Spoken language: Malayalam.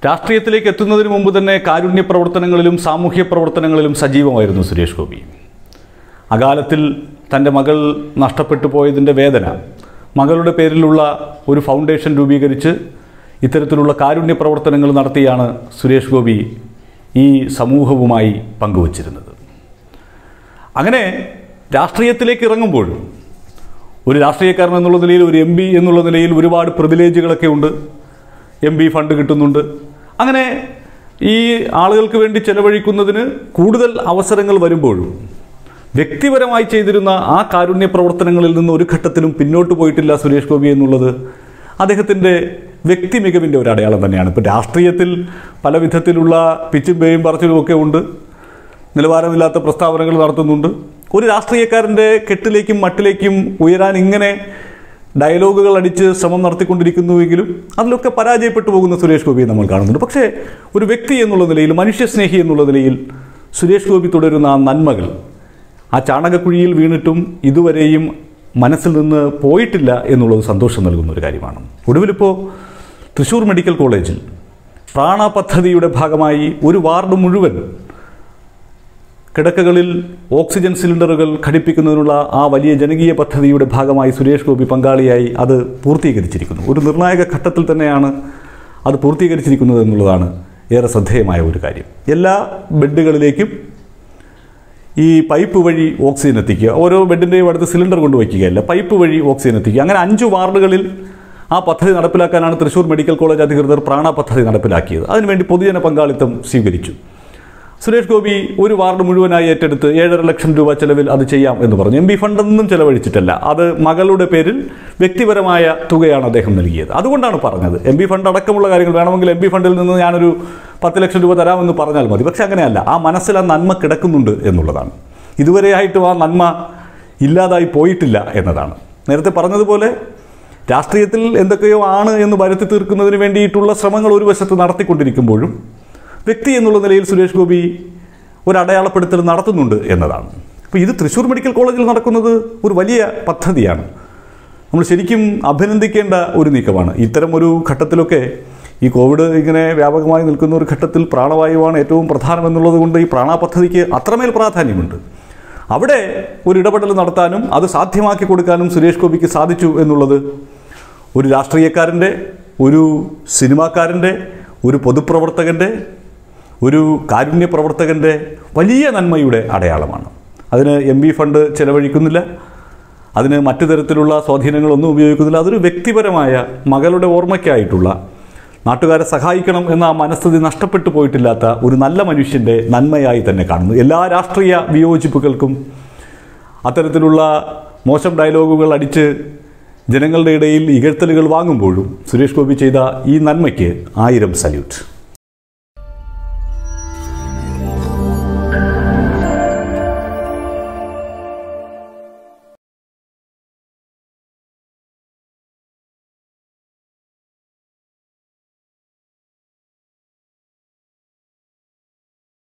രാഷ്ട്രീയത്തിലേക്ക് എത്തുന്നതിന് മുമ്പ് തന്നെ കാരുണ്യ പ്രവർത്തനങ്ങളിലും സാമൂഹ്യ പ്രവർത്തനങ്ങളിലും സജീവമായിരുന്നു സുരേഷ് ഗോപി അകാലത്തിൽ തൻ്റെ മകൾ നഷ്ടപ്പെട്ടു പോയതിൻ്റെ വേദന മകളുടെ പേരിലുള്ള ഒരു ഫൗണ്ടേഷൻ രൂപീകരിച്ച് ഇത്തരത്തിലുള്ള കാരുണ്യ പ്രവർത്തനങ്ങൾ നടത്തിയാണ് സുരേഷ് ഗോപി ഈ സമൂഹവുമായി പങ്കുവച്ചിരുന്നത് അങ്ങനെ രാഷ്ട്രീയത്തിലേക്ക് ഇറങ്ങുമ്പോഴും ഒരു രാഷ്ട്രീയക്കാരൻ എന്നുള്ള നിലയിൽ ഒരു എം പി എന്നുള്ള നിലയിൽ ഒരുപാട് പ്രിവിലേജുകളൊക്കെ ഉണ്ട് എം പി ഫണ്ട് കിട്ടുന്നുണ്ട് അങ്ങനെ ഈ ആളുകൾക്ക് വേണ്ടി ചെലവഴിക്കുന്നതിന് കൂടുതൽ അവസരങ്ങൾ വരുമ്പോഴും വ്യക്തിപരമായി ചെയ്തിരുന്ന ആ കാരുണ്യ പ്രവർത്തനങ്ങളിൽ നിന്ന് ഒരു ഘട്ടത്തിലും പിന്നോട്ട് പോയിട്ടില്ല സുരേഷ് ഗോപി എന്നുള്ളത് അദ്ദേഹത്തിൻ്റെ വ്യക്തി മികവിൻ്റെ ഒരു അടയാളം തന്നെയാണ് ഇപ്പോൾ രാഷ്ട്രീയത്തിൽ പല വിധത്തിലുള്ള പിച്ചും പേയും പറച്ചിലും ഒക്കെ ഉണ്ട് നിലവാരമില്ലാത്ത പ്രസ്താവനകൾ നടത്തുന്നുണ്ട് ഒരു രാഷ്ട്രീയക്കാരൻ്റെ കെട്ടിലേക്കും മട്ടിലേക്കും ഉയരാൻ ഇങ്ങനെ ഡയലോഗുകൾ അടിച്ച് ശ്രമം നടത്തിക്കൊണ്ടിരിക്കുന്നുവെങ്കിലും അതിലൊക്കെ പരാജയപ്പെട്ടു പോകുന്ന സുരേഷ് ഗോപിയെ നമ്മൾ കാണുന്നുണ്ട് പക്ഷേ ഒരു വ്യക്തി എന്നുള്ള നിലയിൽ മനുഷ്യസ്നേഹി എന്നുള്ള നിലയിൽ സുരേഷ് ഗോപി തുടരുന്ന ആ നന്മകൾ ആ ചാണകക്കുഴിയിൽ വീണിട്ടും ഇതുവരെയും മനസ്സിൽ നിന്ന് പോയിട്ടില്ല എന്നുള്ളത് സന്തോഷം നൽകുന്ന ഒരു കാര്യമാണ് ഒടുവിലിപ്പോൾ തൃശ്ശൂർ മെഡിക്കൽ കോളേജിൽ പ്രാണ പദ്ധതിയുടെ ഭാഗമായി ഒരു വാർഡ് മുഴുവൻ കിടക്കകളിൽ ഓക്സിജൻ സിലിണ്ടറുകൾ ഘടിപ്പിക്കുന്നതിനുള്ള ആ വലിയ ജനകീയ പദ്ധതിയുടെ ഭാഗമായി സുരേഷ് ഗോപി പങ്കാളിയായി അത് പൂർത്തീകരിച്ചിരിക്കുന്നു ഒരു നിർണായക ഘട്ടത്തിൽ തന്നെയാണ് അത് പൂർത്തീകരിച്ചിരിക്കുന്നത് എന്നുള്ളതാണ് ഏറെ ശ്രദ്ധേയമായ ഒരു കാര്യം എല്ലാ ബെഡുകളിലേക്കും ഈ പൈപ്പ് വഴി ഓക്സിജൻ എത്തിക്കുക ഓരോ ബെഡിൻ്റെയും അടുത്ത് സിലിണ്ടർ കൊണ്ടുവയ്ക്കുകയല്ല പൈപ്പ് വഴി ഓക്സിജൻ എത്തിക്കുക അങ്ങനെ അഞ്ച് വാർഡുകളിൽ ആ പദ്ധതി നടപ്പിലാക്കാനാണ് തൃശ്ശൂർ മെഡിക്കൽ കോളേജ് അധികൃതർ പ്രാണ പദ്ധതി നടപ്പിലാക്കിയത് അതിനുവേണ്ടി പൊതുജന പങ്കാളിത്തം സ്വീകരിച്ചു സുരേഷ് ഗോപി ഒരു വാർഡ് മുഴുവനായി ഏറ്റെടുത്ത് ഏഴര ലക്ഷം രൂപ ചെലവിൽ അത് ചെയ്യാം എന്ന് പറഞ്ഞു എം പി ഫണ്ടൊന്നും ചെലവഴിച്ചിട്ടല്ല അത് മകളുടെ പേരിൽ വ്യക്തിപരമായ തുകയാണ് അദ്ദേഹം നൽകിയത് അതുകൊണ്ടാണ് പറഞ്ഞത് എം പി ഫണ്ട് അടക്കമുള്ള കാര്യങ്ങൾ വേണമെങ്കിൽ എം പി ഫണ്ടിൽ നിന്ന് ഞാനൊരു പത്ത് ലക്ഷം രൂപ തരാമെന്ന് പറഞ്ഞാൽ മതി പക്ഷെ അങ്ങനെയല്ല ആ മനസ്സിൽ ആ നന്മ കിടക്കുന്നുണ്ട് എന്നുള്ളതാണ് ഇതുവരെയായിട്ടും ആ നന്മ ഇല്ലാതായി പോയിട്ടില്ല എന്നതാണ് നേരത്തെ പറഞ്ഞതുപോലെ രാഷ്ട്രീയത്തിൽ എന്തൊക്കെയോ ആണ് എന്ന് വരുത്തി തീർക്കുന്നതിന് വേണ്ടിയിട്ടുള്ള ശ്രമങ്ങൾ ഒരു വശത്ത് നടത്തിക്കൊണ്ടിരിക്കുമ്പോഴും വ്യക്തി എന്നുള്ള നിലയിൽ സുരേഷ് ഗോപി ഒരു അടയാളപ്പെടുത്തൽ നടത്തുന്നുണ്ട് എന്നതാണ് അപ്പോൾ ഇത് തൃശ്ശൂർ മെഡിക്കൽ കോളേജിൽ നടക്കുന്നത് ഒരു വലിയ പദ്ധതിയാണ് നമ്മൾ ശരിക്കും അഭിനന്ദിക്കേണ്ട ഒരു നീക്കമാണ് ഇത്തരം ഒരു ഘട്ടത്തിലൊക്കെ ഈ കോവിഡ് ഇങ്ങനെ വ്യാപകമായി നിൽക്കുന്ന ഒരു ഘട്ടത്തിൽ പ്രാണവായുവാണ് ഏറ്റവും പ്രധാനമെന്നുള്ളത് കൊണ്ട് ഈ പ്രാണ പദ്ധതിക്ക് അത്രമേൽ പ്രാധാന്യമുണ്ട് അവിടെ ഒരു ഇടപെടൽ നടത്താനും അത് സാധ്യമാക്കി കൊടുക്കാനും സുരേഷ് ഗോപിക്ക് സാധിച്ചു എന്നുള്ളത് ഒരു രാഷ്ട്രീയക്കാരൻ്റെ ഒരു സിനിമാക്കാരൻ്റെ ഒരു പൊതുപ്രവർത്തകൻ്റെ ഒരു കാരുണ്യ പ്രവർത്തകൻ്റെ വലിയ നന്മയുടെ അടയാളമാണ് അതിന് എം ബി ഫണ്ട് ചെലവഴിക്കുന്നില്ല അതിന് മറ്റു തരത്തിലുള്ള സ്വാധീനങ്ങളൊന്നും ഉപയോഗിക്കുന്നില്ല അതൊരു വ്യക്തിപരമായ മകളുടെ ഓർമ്മയ്ക്കായിട്ടുള്ള നാട്ടുകാരെ സഹായിക്കണം എന്ന ആ മനസ്ഥിതി നഷ്ടപ്പെട്ടു പോയിട്ടില്ലാത്ത ഒരു നല്ല മനുഷ്യൻ്റെ നന്മയായി തന്നെ കാണുന്നു എല്ലാ രാഷ്ട്രീയ വിയോജിപ്പുകൾക്കും അത്തരത്തിലുള്ള മോശം ഡയലോഗുകൾ അടിച്ച് ജനങ്ങളുടെ ഇടയിൽ ഇകഴ്ത്തലുകൾ വാങ്ങുമ്പോഴും സുരേഷ് ഗോപി ചെയ്ത ഈ നന്മയ്ക്ക് ആയിരം സല്യൂട്ട്